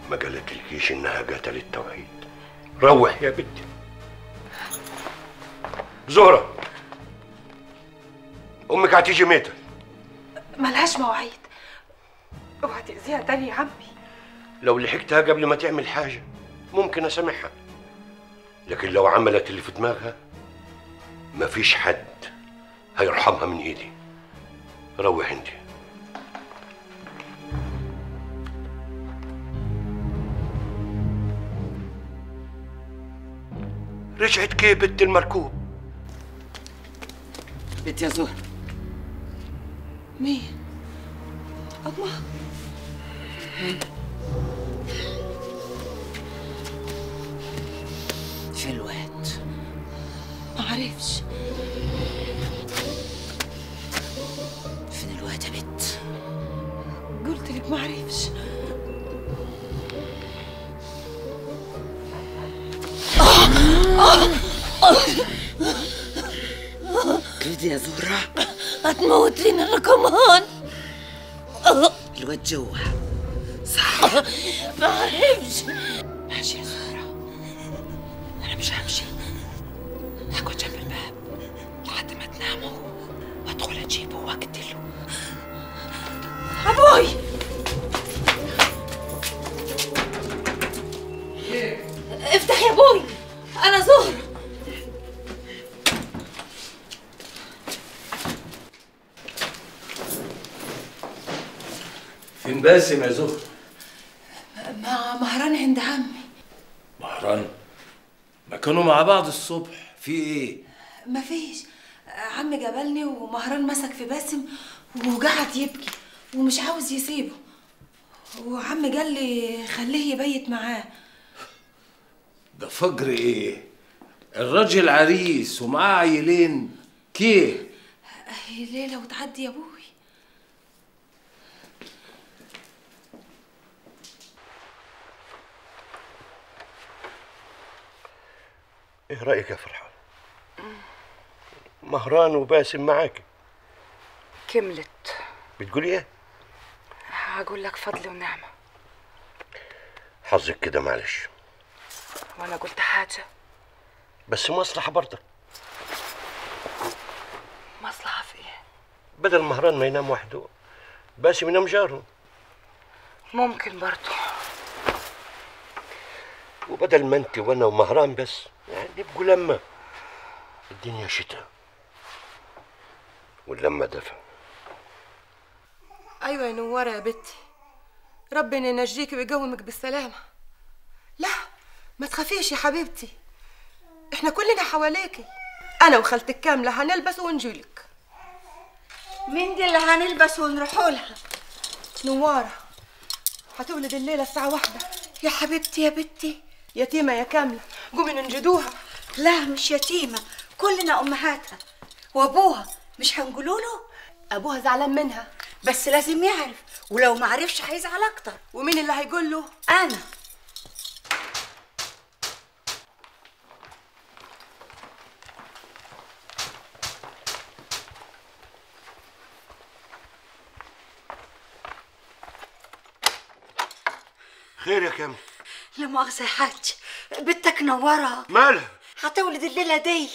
ما قالتلكيش انها قتلت توحيد روح يا بنتي زهرة امك هتيجي متى ملهاش مواعيد اوعى تأذيها تاني يا عمي لو لحقتها قبل ما تعمل حاجة ممكن أسامحها لكن لو عملت اللي في دماغها مفيش حد هيرحمها من إيدي روح انت رجعت كيف بنت المركوب بنت يا زهر مين؟ الله في الواد ما عرفش فين الواد يا بنت قلت لك ما عرفش كده يا زهرة هتموتيني انا كمان الواد جوا ما عرفش ماشي يا زهرة أنا مش همشي هقعد جنب الباب لحد ما تناموا وأدخل أجيبه وأقتله ابوي افتح يا ابوي انا زهر فين باسم يا زهر؟ مع مهران عند عمي مهران ما كانوا مع بعض الصبح في ايه؟ مفيش عمي جابلني ومهران مسك في باسم وقعد يبكي ومش عاوز يسيبه وعمي قال لي خليه يبيت معاه ده فجر ايه؟ الراجل عريس ومعاه عيلين كيف؟ هي ليلة وتعدي يا ابوي ايه رأيك يا فرحان مهران وباسم معاك كملت بتقولي ايه هقول لك فضل ونعمة حظك كده معلش وانا قلت حاجة بس مصلحة برضك مصلحة في ايه بدل مهران ما ينام وحده باسم ينام جاره ممكن برضو وبدل ما انت وانا ومهران بس يعني نبقوا لما الدنيا شتاء واللمة دفى ايوه يا نوره يا بنتي ربنا ينجيكي ويقومك بالسلامه لا ما تخافيش يا حبيبتي احنا كلنا حواليكي انا وخالتك كامله هنلبس ونجيلك مين دي اللي هنلبس ونروحوا لها نواره هتولد الليله الساعه واحدة يا حبيبتي يا بنتي يتيمه يا كامله قومي ننجدوها لا مش يتيمة كلنا أمهاتها وأبوها مش هنقولوا له ابوها زعلان منها بس لازم يعرف ولو ما عرفش هيزعل أكتر ومين اللي هيقول له أنا خير يا كامل لا مؤاخذة يا حاج بنتك نورة مالها هتولد الليلة دي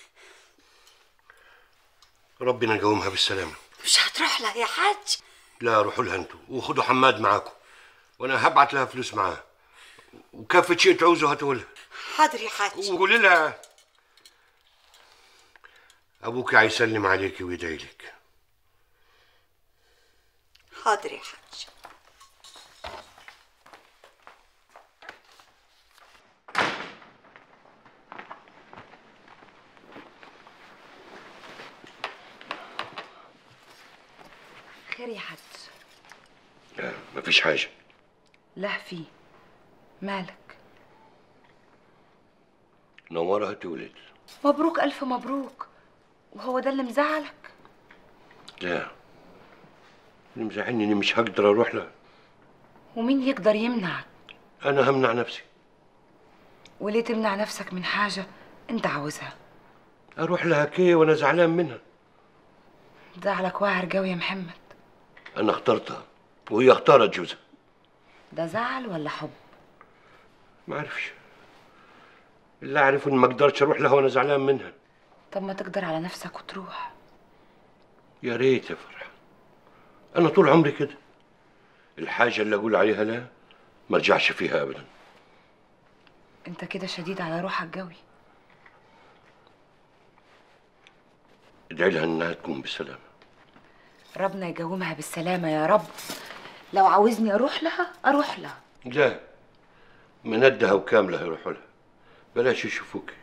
ربنا يقومها بالسلامة مش هتروح لها يا حاج لا روحوا لها انتوا وخدوا حماد معاكم وانا هبعت لها فلوس معاه وكافة شيء تعوزوا هاتوا لها حاضر يا حاج وقولي لها ابوك هيسلم عليك ويدعي لك حاضر يا حاج خير يا حاج لا مفيش حاجة لا في مالك نورة هتولد مبروك ألف مبروك وهو ده اللي مزعلك لا اللي مزعلني اني مش هقدر اروح لها ومين يقدر يمنعك انا همنع نفسي وليه تمنع نفسك من حاجة انت عاوزها اروح لها كي وانا زعلان منها زعلك واعر قوي يا محمد انا اخترتها وهي اختارت جوزها ده زعل ولا حب ما اعرفش اللي اعرفه ان ما اقدرش اروح لها وانا زعلان منها طب ما تقدر على نفسك وتروح يا ريت يا فرحة انا طول عمري كده الحاجة اللي اقول عليها لا ما ارجعش فيها ابدا انت كده شديد على روحك قوي ادعي لها انها تكون بسلامة ربنا يقومها بالسلامة يا رب لو عاوزني اروح لها اروح لها لا مندها وكاملة هيروحوا لها بلاش يشوفوك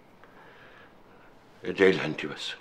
ادعي لها انت بس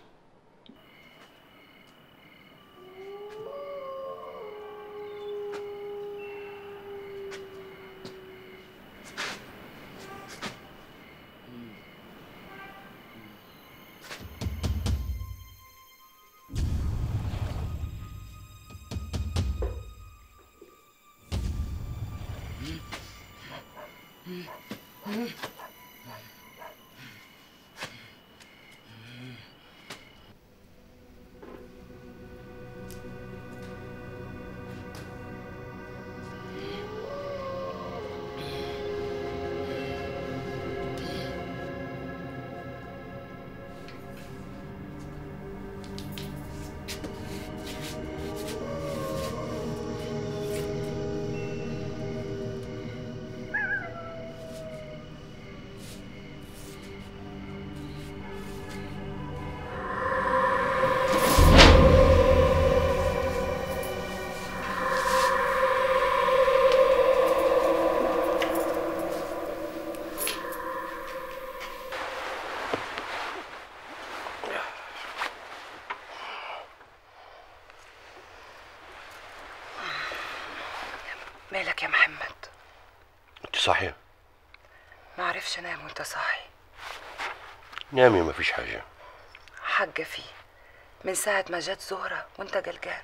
مالك يا محمد انت صاحية ما عرفش انام وانت صاحي نامي ما فيش حاجة حاجة فيه من ساعة ما جت زهرة وانت جلجان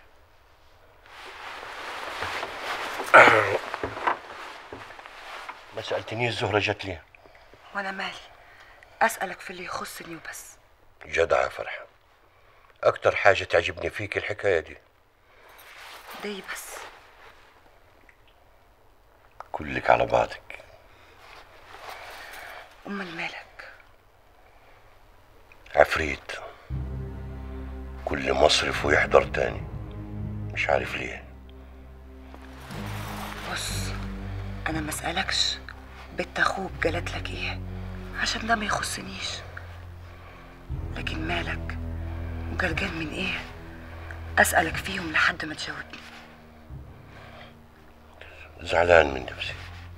ما سألتنيش الزهرة جت ليه وانا مالي اسألك في اللي يخصني وبس جدعة يا فرحة أكتر حاجة تعجبني فيك الحكاية دي دي بس كلك على بعضك امال مالك عفريت كل مصرف ويحضر تاني مش عارف ليه بص انا ما اسالكش بنت اخوك جالت لك ايه عشان ده ما يخصنيش لكن مالك وجرجان من ايه اسالك فيهم لحد ما تجاوبني زعلان من نفسي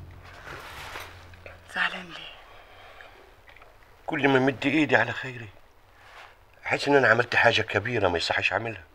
زعلان ليه كل ما مد ايدي على خيري احس ان انا عملت حاجة كبيرة ما يصحش اعملها